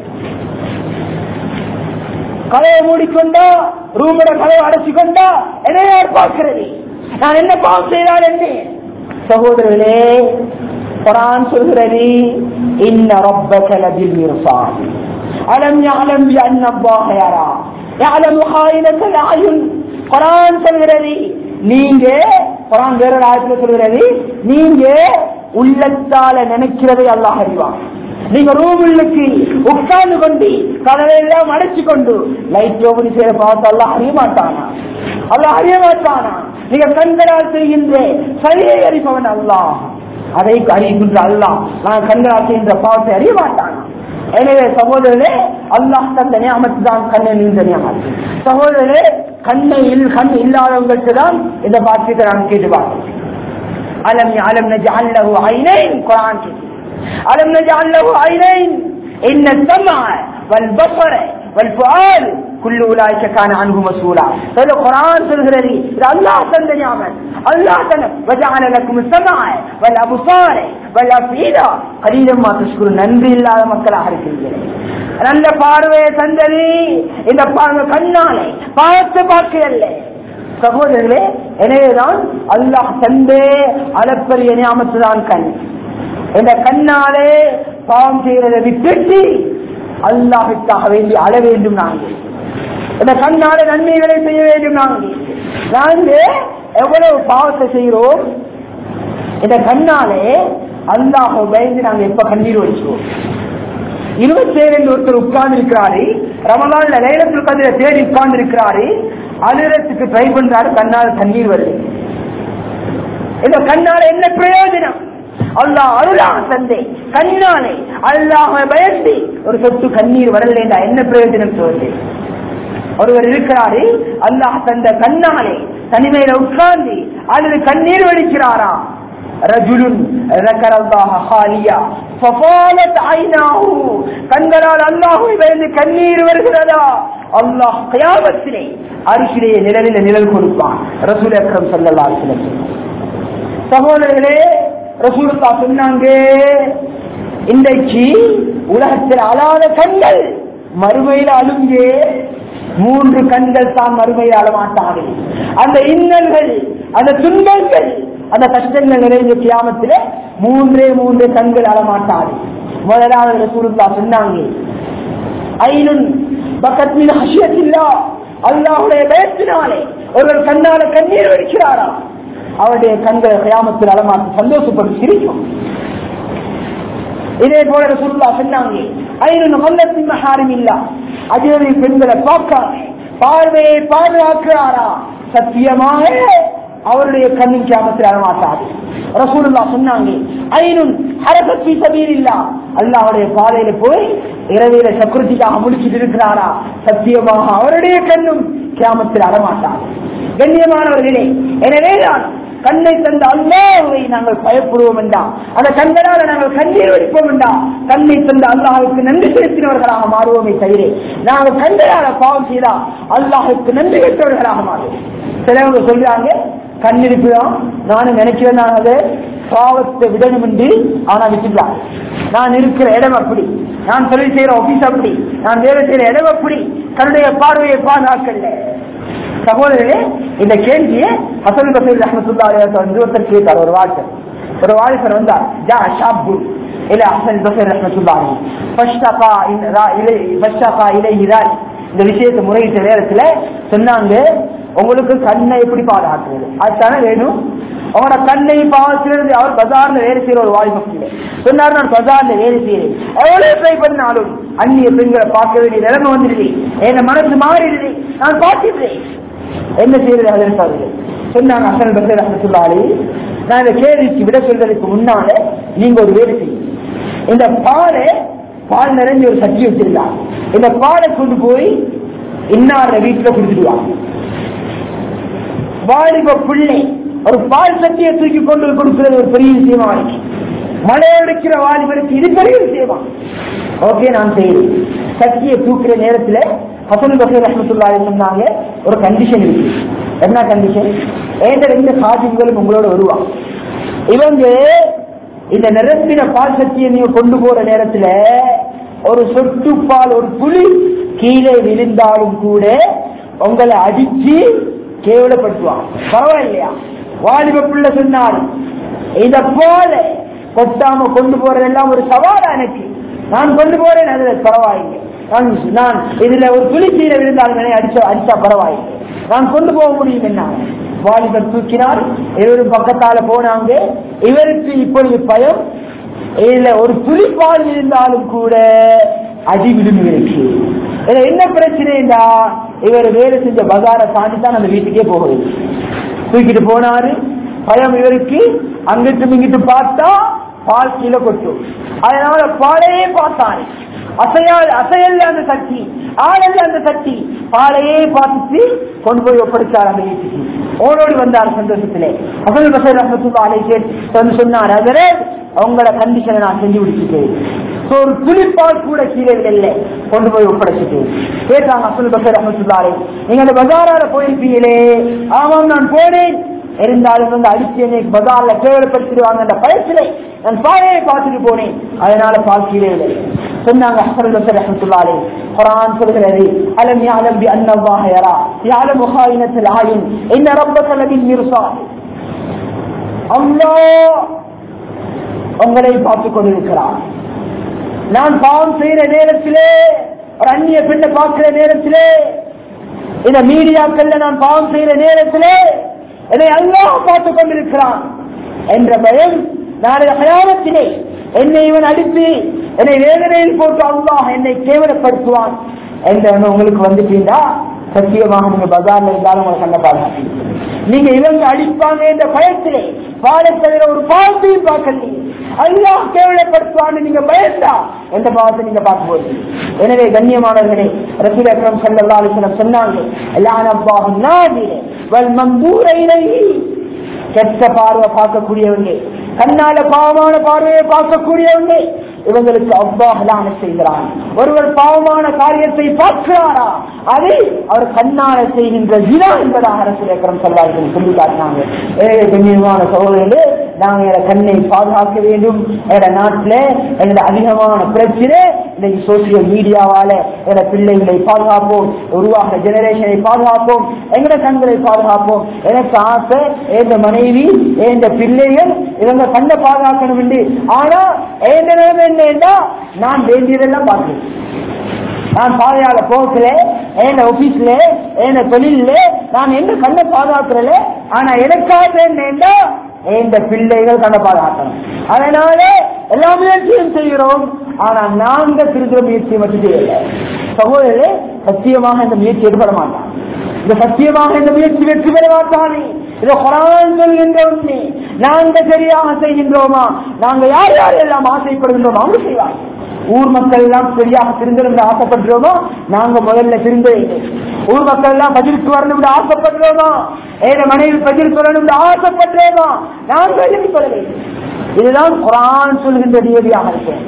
கதவை மூடிக்கொண்டா ரூமோட கதவை அடைச்சு கொண்டா என்ன யார் பார்க்கிறது நான் என்ன பாவம் செய்தால் என்ன சகோதரர்களே குரான் சொல்கிறது இன்ன ரப்பக லபில் மிர்சாத் அலம் يعلم بأن الله يرى يعلم خائنة الأعين குரான் சொல்கிறது நீங்க குரான் வேற ஆயத்துல சொல்கிறது நீங்க உள்ளத்தால நினைக்கிறதை அல்லாஹ் அறிவான் நீங்க ரூமுள்ளுக்கு உட்கார்ந்து கொண்டு கதவையெல்லாம் அடைச்சு கொண்டு லைட் ஓபன் செய்ய பார்த்து அல்லாஹ் அறிய மாட்டானா அல்லாஹ் அறிய மாட்டானா நீங்க கண்களால் செய்கின்ற சரியை அறிபவன் அல்லாஹ் அதை அறிகின்ற அல்லாஹ் நான் கண்களால் செய்கின்ற பாவத்தை அறிய மாட்டானா எனவே சகோதரரே அல்லாஹ் தந்த நியமத்து தான் கண்ணை நீண்ட நியமத்து சகோதரரே கண்ணை இல் கண் இல்லாதவங்களுக்கு தான் இந்த பாக்கியத்தை நான் கேட்டு பார்க்கிறேன் அலம் அலம் நஜி அல்லஹு ஐனைன் குரான் கேட்டு அலம் நஜி அல்லஹு ஐனைன் إن السمع والبصر والفؤاد كل أولئك كان عنه مسؤولا هذا القرآن சொல்கிறது இது அல்லாஹ் தந்த நியாமத் அல்லாஹ் தந்த وجعل لكم السمع والأبصار والأفئدة قليلا ما تشكرون நன்றி இல்லாத மக்களாக இருக்கிறீர்கள் நல்ல பார்வையை தந்தது இந்த பார்வை கண்ணாலே பார்த்து பார்க்கல சகோதரர்களே எனவேதான் அல்லாஹ் தந்தே அளப்பரிய நியாமத்து தான் கண் இந்த கண்ணாலே பாவம் செய்யறதை விட்டுட்டு அல்லாஹுக்காக வேண்டி அழ வேண்டும் நாங்கள் இந்த கண்ணாலே நன்மைகளை செய்ய வேண்டும் நாங்கள் நாங்கள் எவ்வளவு பாவத்தை செய்கிறோம் இந்த கண்ணாலே அல்லாஹ் பயந்து நாங்கள் எப்ப கண்ணீர் வச்சுவோம் இருபத்தேழு ஒருத்தர் உட்கார்ந்து இருக்கிறாரு ரமலான்ல லைலத்தில் கதிர தேடி உட்கார்ந்து இருக்கிறாரு அழுறதுக்கு ட்ரை பண்றாரு கண்ணால் தண்ணீர் வருது இந்த கண்ணால என்ன பிரயோஜனம் அல்லாஹ் அருளாக தந்தை கண்ணாலே அல்லாஹ் பயந்து ஒரு சொட்டு கண்ணீர் வரலேண்டா என்ன பிரயோஜனம் சொல்லுது ஒருவர் இருக்கிறாரு அல்லாஹ் தந்த கண்ணாலே தனிமையில உட்கார்ந்து அல்லது கண்ணீர் வடிக்கிறாரா ரஜுலுன் ذكر الله خاليا ففالت عيناه கண்களால் அல்லாஹ்வை பயந்து கண்ணீர் வருகிறதா அல்லாஹ் கியாமத்திலே அரிசிலே நிழலில நிழல் கொடுப்பான் ரசூல் அக்ரம் ஸல்லல்லாஹு அலைஹி வஸல்லம் சகோதரர்களே ரசூலுல்லா சொன்னாங்க இன்றைக்கு உலகத்தில் அழாத கண்கள் மறுமையில அழுங்க மூன்று கண்கள் தான் மறுமையில் அழமாட்டார்கள் அந்த இன்னல்கள் அந்த துன்பங்கள் அந்த கஷ்டங்கள் நிறைந்த கியாமத்திலே மூன்றே மூன்று கண்கள் அழமாட்டார்கள் முதலாவது ரசூலுல்லா சொன்னாங்க ஐனுன் பக்கத்தில் ஹஷியத்தில்லா அல்லாஹுடைய பயத்தினாலே ஒருவர் கண்ணால கண்ணீர் வடிக்கிறாரா அவருடைய கண்கள் கயாமத்தில் அலமாற்றி சந்தோஷப்பட்டு சிரிக்கும் இதே போல ரசூலுல்லா சொன்னாங்க ஐநூறு மல்லத்தின் மகாரம் இல்லா அஜயவி பெண்களை பார்க்காம பார்வையை பாதுகாக்கிறாரா சத்தியமாக அவருடைய கண்ணின் கியாமத்தில் அலமாட்டாது ரசூலுல்லா சொன்னாங்க ஐநூன் ஹரசத்தி சபீர் இல்லா அல்லாவுடைய பாதையில போய் இரவில சக்கரத்திக்காக முடிச்சிட்டு இருக்கிறாரா சத்தியமாக அவருடைய கண்ணும் கியாமத்தில் அலமாட்டாது கண்ணியமானவர்களே எனவேதான் கண்ணை தந்த அல்லாஹுவை நாங்கள் பயப்படுவோம் என்றா அந்த கண்களால் நாங்கள் கண்ணீர் வடிப்போம் என்றா கண்ணை தந்த அல்லாஹுக்கு நன்றி செலுத்தினவர்களாக மாறுவோமே தவிர நாங்கள் கண்களால பாவம் செய்தா அல்லாஹுக்கு நன்றி பெற்றவர்களாக மாறுவோம் சிலவங்க சொல்றாங்க கண் இருக்குதான் நானும் நினைக்கிறேன் நான் அதை பாவத்தை விடணும் என்று ஆனா விட்டுட்டான் நான் இருக்கிற இடம் அப்படி நான் தொழில் செய்யற ஆபீஸ் அப்படி நான் வேலை செய்யற இடம் அப்படி தன்னுடைய பார்வையை பாதுகாக்கல சகோதரர்களே இந்த கேள்வியை ஹசன் பசீர் ரஹமத்துல்லா வந்து ஒருத்தர் கேட்டார் ஒரு வாழ்க்கை ஒரு வாலிபர் வந்தார் ஜா ஷாபு إلى حسن البصري رحمة الله عليه فاشتقى إليه فاشتقى إليه ذلك இந்த விஷயத்தை முறையிட்ட நேரத்துல சொன்னாங்க உங்களுக்கு கண்ணை எப்படி பாதுகாக்கிறது அதுதானே வேணும் அவனோட கண்ணை பாவத்திலிருந்து அவர் பஜார்ல வேலை செய்யற ஒரு வாய்ப்பு இல்லை சொன்னார் நான் பஜார்ல வேலை செய்யறேன் எவ்வளவு ட்ரை பண்ணாலும் அந்நிய பெண்களை பார்க்க வேண்டிய நிலைமை வந்துடுது என் மனசு மாறிடுது நான் பார்த்துட்டேன் என்ன செய்யறது அதற்கு சொன்னாங்க அசல் பசர் அஹமத்துல்லாலி நான் இந்த கேள்விக்கு விட சொல்றதுக்கு முன்னால நீங்க ஒரு வேலை செய்யுங்க இந்த பாலை பால் நிறைஞ்ச ஒரு சட்டி வச்சிருந்தாங்க இந்த பாலை கொண்டு போய் இன்னார வீட்டுல கொடுத்துடுவாங்க வாலிப பிள்ளை ஒரு பால் சட்டியை தூக்கி கொண்டு போய் கொடுக்கிறது ஒரு பெரிய விஷயமா இருக்கு மழை அடிக்கிற வாலிபருக்கு இது பெரிய விஷயமா ஓகே நான் செய்யறேன் சட்டியை தூக்குற நேரத்துல ஹசன் பசீர் ரஹமத்துல்லாஹி சொன்னாங்க ஒரு கண்டிஷன் இருக்கு என்ன கண்டிஷன் ஏந்த ரெண்டு சாதிகளும் உங்களோட வருவாங்க இவங்க இந்த நிரப்பின பால் சட்டியை நீங்க கொண்டு போற நேரத்துல ஒரு சொட்டு பால் ஒரு புலி கீழே விழுந்தாலும் கூட உங்களை அடிச்சு கேவலப்படுத்துவாங்க பரவாயில்லையா வாலிப பிள்ளை சொன்னால் இத போல கொட்டாம கொண்டு போறதெல்லாம் ஒரு சவாலா எனக்கு நான் கொண்டு போறேன் அதுல பரவாயில்லை நான் நான் இதுல ஒரு துளி கீழே விழுந்தாலும் என்னை அடிச்சா அடிச்சா பரவாயில்லை நான் கொண்டு போக முடியும் என்ன வாலிபர் தூக்கினார் இவரும் பக்கத்தால போனாங்க இவருக்கு இப்பொழுது பயம் இதுல ஒரு துளிப்பால் இருந்தாலும் கூட அடி விழுந்து இருக்கு இதுல என்ன பிரச்சனைடா இவர் வேலை செஞ்ச பகார தாண்டி தான் அந்த வீட்டுக்கே போகுது தூக்கிட்டு போனாரு பயம் இவருக்கு அங்கிட்டு இங்கிட்டு பார்த்தா பால் கீழே கொட்டும் அதனால பாலையே பார்த்தாரு அசையால் அசையல்ல அந்த சக்தி ஆளல்ல அந்த சக்தி பாலையே பார்த்துட்டு கொண்டு போய் ஒப்படைச்சார் அந்த வீட்டுக்கு ஓடோடி வந்தார் சந்தோஷத்திலே அசல் பசர் ரஹமத்துல்லா அலை கேட்டு சொன்னார் அதரே அவங்களோட கண்டிஷனை நான் செஞ்சு முடிச்சுட்டேன் So, ஒரு துளிப்பால் கூட கீழே இல்லை கொண்டு போய் ஒப்படைச்சிட்டு கேட்டாங்க அசல் பசர் ரஹமத்துல்லாரை நீங்க அந்த பஜாரால போயிருப்பீங்களே ஆமாம் நான் போனேன் இருந்தாலும் வந்து அடிச்சு என்னை பஜார்ல கேவலப்படுத்திடுவாங்க அந்த பயத்திலே நான் பாலையை பார்த்துட்டு போனேன் அதனால பால் கீழே இல்லை சொன்னாங்க ஹசன் பசர் ரஹமத்துல்லாரை குரான் சொல்கிறது அலம் யாலம் பி அன்னல்லாஹ யரா யாலம் முஹாயினத்தில் ஆயின் இன்ன ரப்பக லபில் மிர்சாத் அல்லாஹ் உங்களை பார்த்துக் கொண்டிருக்கிறார் நான் பாவம் செய்யற நேரத்திலே ஒரு அந்நிய பெண்ணை பார்க்கிற நேரத்திலே இந்த மீடியாக்கள்ல நான் பாவம் செய்யற நேரத்திலே என்னை அல்லாஹ் பார்த்துக் கொண்டிருக்கிறான் என்ற பயம் நாளைய கயாமத்திலே என்னை இவன் அடித்து என்னை வேதனையில் போட்டு அல்லாஹ் என்னை கேவலப்படுத்துவான் என்ற எண்ணம் உங்களுக்கு வந்துட்டீங்களா சத்தியமாக நீங்க பஜார்ல இருந்தாலும் உங்களை கண்ட பாதுகாப்பு நீங்க இவங்க அடிப்பாங்க என்ற பயத்திலே பாலை தவிர ஒரு பாவத்தையும் பார்க்கல அல்லாஹ் கேவலப்படுத்துவான்னு நீங்க பயந்தா எந்த பாவத்தை நீங்க பார்க்க போறீங்க எனவே கண்ணியமானவர்களே ரசூல் அக்ரம் ஸல்லல்லாஹு அலைஹி வஸல்லம் சொன்னாங்க லானல்லாஹு நாதிர வல் மம்பூர இலைஹி கெட்ட பார்வை பார்க்கக்கூடியவங்க கண்ணால பாவமான பார்வையை பார்க்கக்கூடியவங்க இவங்களுக்கு அல்லாஹ் லான செய்கிறான் ஒருவர் பாவமான காரியத்தை பார்க்கிறாரா அதை அவர் கண்ணால செய்கின்ற வினா என்பதாக அரசு ஏக்கரம் செல்வார்கள் சொல்லி காட்டினாங்க ஏழை கண்ணியமான சகோதரர்களே நாங்க எங்க கண்ணை பாதுகாக்க வேண்டும் எங்க நாட்டுல எங்க அதிகமான பிரச்சனை இன்னைக்கு சோசியல் மீடியாவால எங்க பிள்ளைகளை பாதுகாப்போம் உருவாகிற ஜெனரேஷனை பாதுகாப்போம் எங்கட கண்களை பாதுகாப்போம் எனக்கு ஆசை எந்த மனைவி எந்த பிள்ளைகள் இவங்க கண்ணை பாதுகாக்கணும் என்று ஆனா எந்த நிலைமை என்னன்னா நான் வேண்டியதெல்லாம் பார்க்கிறேன் நான் பாதையால போகல என் ஆபீஸ்ல என் தொழில நான் என்ன கண்ணை பாதுகாக்கிறல ஆனா எனக்காக என்னன்னா இந்த பிள்ளைகள் கண்ணை பாதுகாக்கணும் அதனால எல்லா முயற்சியும் செய்கிறோம் ஆனா நாங்க திருத்துற முயற்சியை மட்டும் செய்யல சகோதரர்களே சத்தியமாக இந்த முயற்சி ஏற்பட மாட்டான் இந்த சத்தியமாக இந்த முயற்சி வெற்றி பெற மாட்டானே இதை குரான் சொல்கின்ற உண்மை நாங்க சரியாக செய்கின்றோமா நாங்க யார் யார் எல்லாம் ஆசைப்படுகின்றோம் அவங்க செய்வாங்க ஊர் மக்கள் எல்லாம் சரியாக திருந்திருந்து ஆசைப்படுறோமோ நாங்க முதல்ல திருந்த வேண்டும் ஊர் மக்கள் எல்லாம் பதிலுக்கு வரணும் ஆசைப்படுறோமா ஏழ மனைவி பதில் சொல்லணும் ஆசைப்படுறோமா நாங்க எழுதி சொல்ல வேண்டும் இதுதான் குரான் சொல்கின்ற நியதியாக இருக்கும்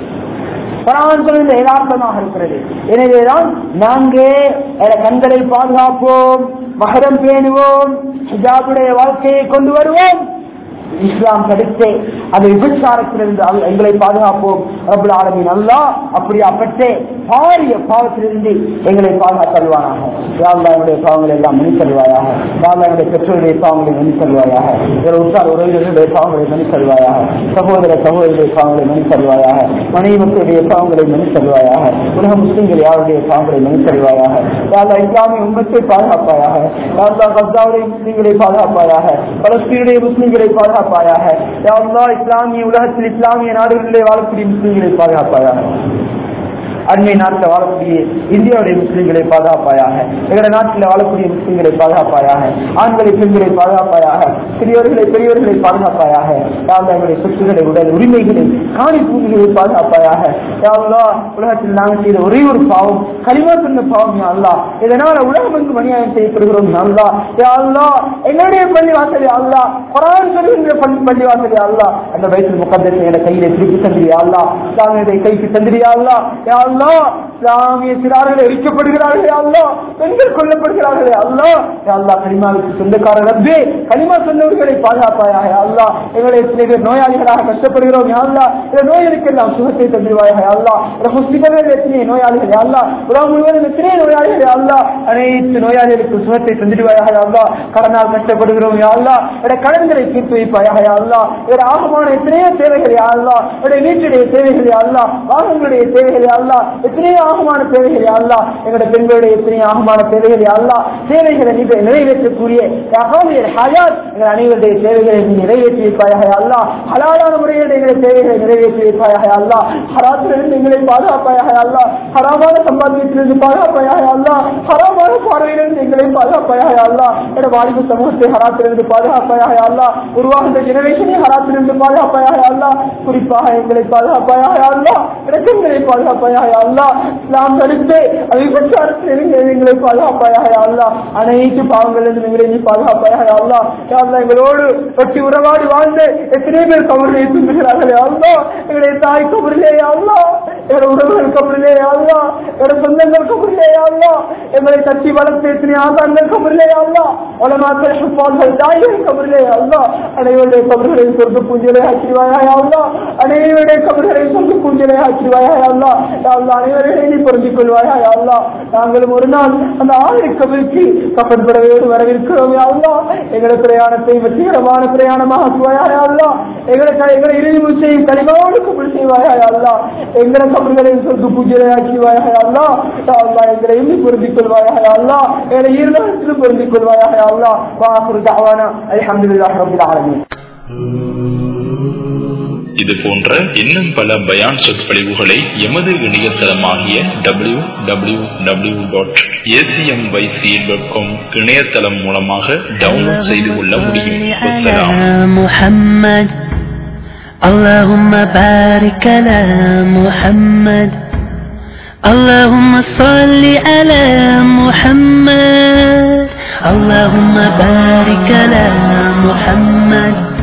குரான் சொல்கின்ற யதார்த்தமாக இருக்கிறது எனவேதான் நாங்க என கண்களை பாதுகாப்போம் மகரம் பேணுவோம் ஹிஜாபுடைய வாழ்க்கையை கொண்டு வருவோம் இஸ்லாம் தடுத்து அந்த விபச்சாரத்திலிருந்து அல்ல- எங்களை பாதுகாப்போம் ரபுல் ஆலமீன் அல்லாஹ் அப்படியாப்பட்ட பாரிய பாவத்திலிருந்து எங்களை பாதுகாத்தல்வானாக யாழ்லா என்னுடைய பாவங்களை எல்லாம் மன்னித்தல்வாயாக யாழ்லா என்னுடைய பெற்றோருடைய பாவங்களை மன்னித்தல்வாயாக எங்கள் உற்றார் உறவினர்களுடைய பாவங்களை மன்னித்தல்வாயாக சகோதர சகோதரியுடைய பாவங்களை மன்னித்தல்வாயாக மனைவி மக்களுடைய பாவங்களை மன்னித்தல்வாயாக உலக முஸ்லிம்கள் யாருடைய பாவங்களை மன்னித்தல்வாயாக யாழ்லா இஸ்லாமிய உம்மத்தை பாதுகாப்பாயாக யாழ்லா கப்தாவுடைய முஸ்லிம்களை பாதுகாப்பாயாக பலஸ்தீனுடைய முஸ்லிம்களை பாதுகாப்பாயாக யாழ்லா இஸ்லாமிய உலகத்தில் இஸ்லாமிய நாடுகளிலே வாழக்கூடிய முஸ்லிம்களை பாதுகாப்பாயாக அண்மை நாட்டில் வாழக்கூடிய இந்தியாவுடைய முஸ்லிம்களை பாதுகாப்பாயாக எங்களுடைய நாட்டில் வாழக்கூடிய முஸ்லிம்களை பாதுகாப்பாயாக ஆண்களை பெண்களை பாதுகாப்பாயாக சிறியவர்களை பெரியவர்களை பாதுகாப்பாயாக யாழ்லா எங்களுடைய சொத்துக்களை உடல் உரிமைகளை காணி பூமிகளை பாதுகாப்பாயாக யாழ்லா உலகத்தில் நாங்கள் செய்த ஒரே ஒரு பாவம் கலிமா சொன்ன பாவம் யா அல்லா இதனால உலகம் எங்கும் அநியாயம் செய்யப்படுகிறோம் யா அல்லா யா அல்லா என்னுடைய பள்ளி வாசல் யா அல்லா குரான் சொல்லுகின்ற பள்ளி பள்ளி வாசல் யா அல்லா அந்த வயசில் முகந்தத்தை என கையில திருப்பி தந்திரியா அல்லா இஸ்லாமியதை கைக்கு தந்திரியா அல்லா யா அல்லா இஸ்லாமிய சிறார்கள் எரிக்கப்படுகிறார்களே அல்லா பெண்கள் கொல்லப்படுகிறார்களே அல்லா யா அல்லா கலிமாவுக்கு சொந்தக்காரர் ரப்பே கலிமா சொன்னவர்களை பாதுகாப்பாயாக யா அல்லா எங்களை எத்தனை பேர் நோயாளிகளாக கஷ்டப்படுகிறோம் யா அல்லா இந்த நோய்களுக்கெல்லாம் சுகத்தை தந்துருவாயாக யா அல்லா இந்த ஹாஸ்பிட்டலில் எத்தனை நோயாளிகள் யா அல்லா உலகம் முழுவதும் எத்தனை நோயாளிகள் யா அல்லா அனைத்து நோயாளிகளுக்கு சுகத்தை தந்துடுவாயாக யா அல்லா கடனால் கஷ்டப்படுகிறோம் யா அல்லா எடைய கடன்களை தீர்த்து வைப்பாயாக யா அல்லா எடைய ஆகமான எத்தனையோ தேவைகள் யா அல்லா எடைய வீட்டுடைய தேவைகள் யா அல்லா வாகனங்களுடைய தேவைகள் யா அல்லா எத்தனையோ ஆகமான தேவைகள் யா அல்லா எங்களுடைய பெண்களுடைய எத்தனையோ ஆகமான தேவைகள் யா அல்லா தேவைகளை நீ நிறைவேற்றக்கூடிய தகவல் ஹயாத் எங்கள் அனைவருடைய தேவைகளை நீ நிறைவேற்றி வைப்பாயாக யா அல்லா ஹலாலான முறையில் எங்களுடைய தேவைகளை நிறைவேற்றி வைப்பாயாக யா அல்லா ஹராத்திலிருந்து எங்களை பாதுகாப்பாயாக யா அல்லா ஹராமான சம்பாத்தியத்திலிருந்து பாதுகாப்பாயாக யா அல்லா ஹராமான பார்வையிலிருந்து எங்களை பாதுகாப்பாயாக யா அல்லா என வாலிப சமூகத்தை ஹராத்திலிருந்து பாதுகாப்பாயாக யா அல்லா உருவாகின்ற ஜெனரேஷனை ஹராத்திலிருந்து பாதுகாப்பாயாக யா அல்லா குறிப்பாக எங்களை பாதுகாப்பாயாக யா அல்லா இடக்கங்களை பாதுகாப்பாயாக யா அல்லா இஸ்லாம் தடுத்து அது விபச்சாரத்திலிருந்து எங்களை பாதுகாப்பாயாக யா அல்லா அனைத்து பாவங்களிலிருந்து எங்களை நீ பாதுகாப்பாயாக யா அல்லா யா அல்லா எங்களோடு ஒட்டி உறவாடி வாழ்ந்து எத்தனை பேர் கபரிலே தூங்குகிறார்கள் யா அல்லா எங்களுடைய தாய் கபரிலே யா அல்லா எங்களுடைய உறவுகள் கபரிலே யா அல்லா எங்களுடைய சொந்தங்கள் கபரிலே யா அல்லா எங்களை தட்டி வளர்த்து எத்தனை ஆதாரங்கள் கபரிலே யா அல்லா உலமாக்கள் ஹுப்பான்கள் தாய்கள் கபரிலே யா அல்லா அனைவருடைய கபர்களை சொர்க்க பூஞ்சலை ஆக்கிடுவாயா யா அல்லா அனைவருடைய கபர்களை சொர்க்க பூஞ்சலை ஆக்கிடுவாயா யா அல்லா யா அல்லா அனைவரையும் நீ பொருந்திக் கொள்வாயா யா அல்லா நாங்களும் ஒரு நாள் அந்த ஆறு கபருக்கு கப்பல் படவேடு வரவிருக்கிறோம் யா அல்லா எங்களுடைய பிரயாணத்தை வெற்றிகரமான பிரயாணமாக ஆக்குவாயா யா அல்லா எங்களை எங்களை இறுதி மூச்சையும் கனிமாவோடு கபல் செய்வாயா யா அல்லா எங்களை கபர்களையும் சொர்க்க பூஜை ஆக்கிவாயா யா அல்லா யா அல்லா எங்களையும் நீ பொருந்திக் கொள்வாயா யா அல்லா எங்களை ஈரத்திலும் பொருந்திக் கொள்வாயா யா அல்லா வாஹுரு தஅவானா அல்ஹம்துலில்லாஹி ரப்பில் ஆலமீன் இது போன்ற இன்னும் பல பயான் சொற்பொழிவுகளை எமது இணையதளமாகிய W W W dot ACMYC dot com இணையதளம் மூலமாக டவுன்லோட் செய்து கொள்ள முடியும் வஸ்ஸலாம். على محمد اللهم بارك على محمد اللهم صل على محمد اللهم بارك على محمد